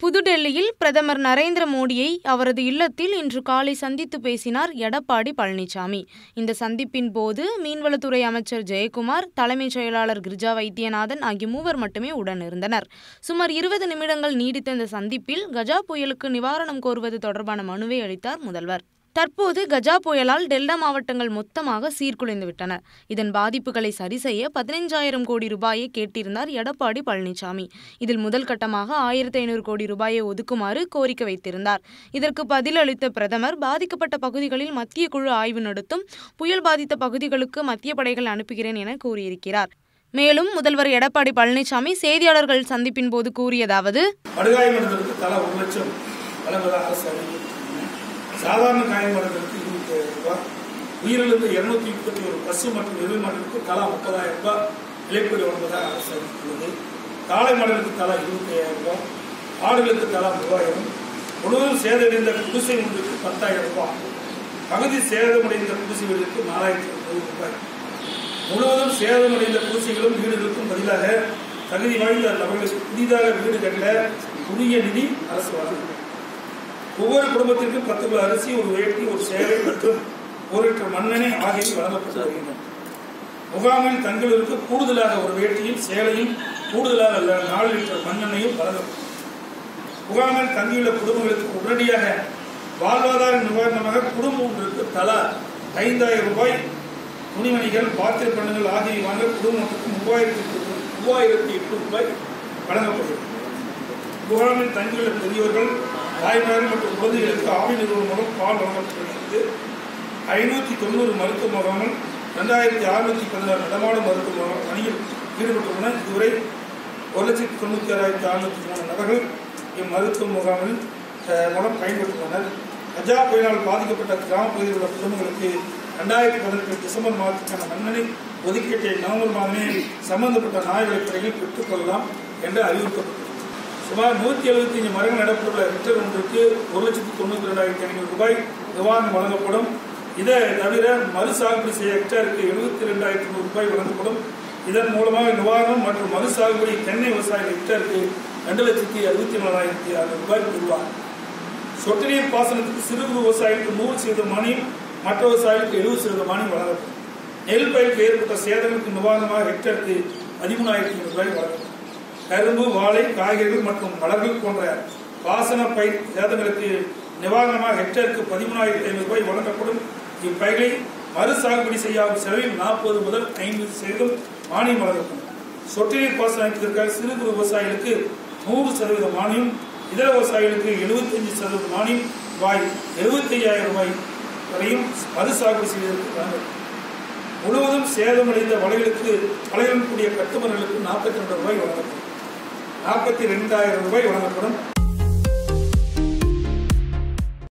புதுடெல்லியில் பிரதமர் நரேந்திர மோடியை அவரது இல்லத்தில் இன்று காலை சந்தித்து பேசினார் எடப்பாடி பழனிசாமி இந்த சந்திப்பின் போது மீன்வளத்துறை அமைச்சர் ஜெயக்குமார் தலைமைச் செயலாளர் கிரிஜா வைத்தியநாதன் ஆகிய மூவர் மட்டுமே உடனிருந்தனர் சுமார் இருபது நிமிடங்கள் நீடித்த இந்த சந்திப்பில் கஜா புயலுக்கு நிவாரணம் கோருவது தொடர்பான மனுவை அளித்தார் முதல்வர் தற்போது கஜா புயலால் டெல்டா மாவட்டங்கள் மொத்தமாக சீர்குலைந்து விட்டன இதன் பாதிப்புகளை சரி செய்ய பதினைஞ்சாயிரம் கோடி ரூபாயை கேட்டிருந்தார் எடப்பாடி பழனிசாமி இதில் முதல் கட்டமாக ஆயிரத்தி ஐநூறு கோடி ரூபாயை ஒதுக்குமாறு கோரிக்கை வைத்திருந்தார் இதற்கு பதிலளித்த பிரதமர் பாதிக்கப்பட்ட பகுதிகளில் மத்திய குழு ஆய்வு நடத்தும் புயல் பாதித்த பகுதிகளுக்கு மத்திய படைகள் அனுப்புகிறேன் என கூறியிருக்கிறார் மேலும் முதல்வர் எடப்பாடி பழனிசாமி செய்தியாளர்கள் சந்திப்பின் போது கூறியதாவது படுகாயமடைந்தவருக்கு தலா ஒரு லட்சம் வழங்குவதாக அரசு அறிவித்திருக்கிறது சாதாரண காயமடைந்தவருக்கு இருபத்தி ஐயாயிரம் ரூபாய் உயிரிழந்த இருநூத்தி முப்பத்தி ஒரு பசு மற்றும் எருமை மாடுகளுக்கு தலா முப்பதாயிரம் ரூபாய் இழப்பீடு வழங்குவதாக அரசு அறிவித்துள்ளது காளை மாடுகளுக்கு தலா இருபத்தி ஐயாயிரம் ரூபாய் ஆடுகளுக்கு தலா மூவாயிரம் முழுவதும் சேதமடைந்த குடிசை ஒன்றுக்கு பத்தாயிரம் ரூபாய் பகுதி சேதமடைந்த குடிசைகளுக்கு நாலாயிரத்தி ஐநூறு ரூபாய் முழுவதும் சேதமடைந்த குடிசைகளும் வீடுகளுக்கும் பதிலாக தகுதி வாய்ந்த நபர்களுக்கு புதிதாக வீடு கட்ட உரிய நிதி அரசு வழங்கும் ஒவ்வொரு குடும்பத்திற்கும் பத்து கிலோ அரிசி ஒரு வேட்டி ஒரு சேவை மற்றும் ஒரு லிட்டர் மண்ணெண்ணெய் ஆகியவை வழங்கப்பட்டு வருகின்றன முகாமில் தங்களுக்கு கூடுதலாக ஒரு வேட்டியும் சேலையும் கூடுதலாக அல்ல நாலு லிட்டர் மண்ணெண்ணையும் வழங்கப்படும் முகாமில் தங்கியுள்ள குடும்பங்களுக்கு உடனடியாக வாழ்வாதார நிவாரணமாக குடும்பம் ஒன்றுக்கு தலா ஐந்தாயிரம் ரூபாய் துணிமணிகள் பாத்திர பண்டங்கள் ஆகியவை வாங்க குடும்பம் ஒன்றுக்கு மூவாயிரத்தி எட்டு மூவாயிரத்தி எட்டு ரூபாய் வழங்கப்படுகிறது முகாமில் தங்கியுள்ள பெரியவர்கள் தாய்மார்கள் மற்றும் குழந்தைகளுக்கு ஆவி நிறுவனம் மூலம் பால் வழங்கப்படுகிறது ஐநூற்றி தொண்ணூறு மருத்துவ முகாமில் ரெண்டாயிரத்தி அறுநூத்தி பதினாறு நடமாடும் மருத்துவ முகாம் பணியில் ஈடுபட்டுள்ளன இதுவரை ஒரு லட்சத்தி தொண்ணூற்றி ஆறாயிரத்தி அறுநூத்தி மூணு நபர்கள் இம்மருத்துவ முகாமில் அஹ், மூலம் பயன்பெற்றுள்ளனர் கஜா புயலால் பாதிக்கப்பட்ட கிராம பகுதியில் உள்ள குடும்பங்களுக்கு ரெண்டாயிரத்தி பதினெட்டு டிசம்பர் மாதத்துக்கான மண்ணெண்ணெய் ஒதுக்கீட்டை நவம்பர் மாதமே சம்பந்தப்பட்ட நியாய விலைப்படையில் பெற்றுக்கொள்ளலாம் என்று அறிவிக்கப்பட்டது சுமார் நூற்றி எழுபத்தி அஞ்சு மரங்கள் நடப்பட்டுள்ள ஹெக்டர் ஒன்றுக்கு ஒரு லட்சத்தி தொண்ணூற்றி ரெண்டாயிரத்தி ஐநூறு ரூபாய் நிவாரணம் வழங்கப்படும் இதை தவிர மறு சாகுபடி செய்ய ஹெக்டருக்கு எழுபத்தி ரெண்டாயிரத்தி நூறு ரூபாய் வழங்கப்படும் இதன் மூலமாக நிவாரணம் மற்றும் மறு சாகுபடி தென்னை விவசாயிகள் ஹெக்டருக்கு ரெண்டு லட்சத்தி அறுபத்தி நாலாயிரத்தி அறுநூறு ரூபாய் பெறுவார் சொட்டு நீர் பாசனத்துக்கு சிறு குறு விவசாயிகளுக்கு நூறு சதவீத மானியம் மற்ற விவசாயிகளுக்கு எழுபது சதவீத மானியம் வழங்கப்படும் நெல் பயிருக்கு ஏற்பட்ட சேதங்களுக்கு நிவாரணமாக ஹெக்டருக்கு பதிமூணாயிரத்தி ஐநூறு ரூபாய் வழங்கப்படும் கரும்பு வாழை காய்கறிகள் மற்றும் மலர்கள் போன்ற பாசன பயிர் சேதங்களுக்கு நிவாரணமாக ஹெக்டருக்கு பதிமூணாயிரத்தி ஐநூறு ரூபாய் வழங்கப்படும் இப்பயிர்களை மறு சாகுபடி செய்யாத செலவில் நாற்பது முதல் ஐம்பது சதவீதம் மானியம் வழங்கப்படும் சொட்டு நீர் பாசனத்திற்காக சிறு குறு விவசாயிகளுக்கு நூறு சதவீத மானியம் இதர விவசாயிகளுக்கு எழுபத்தஞ்சு சதவீத மானியம் ரூபாய் எழுபத்தி ஐயாயிரம் ரூபாய் வரையும் மறு சாகுபடி செய்வதற்கு வழங்கப்படும் முழுவதும் சேதமடைந்த வலைகளுக்கு வலைகளுடன் கூடிய கட்டுமரங்களுக்கு நாற்பத்தி ரெண்டு ரூபாய் வழங்கப்படும் நாற்பத்தி ரெண்டாயிரம் ரூபாய் வழங்கப்படும்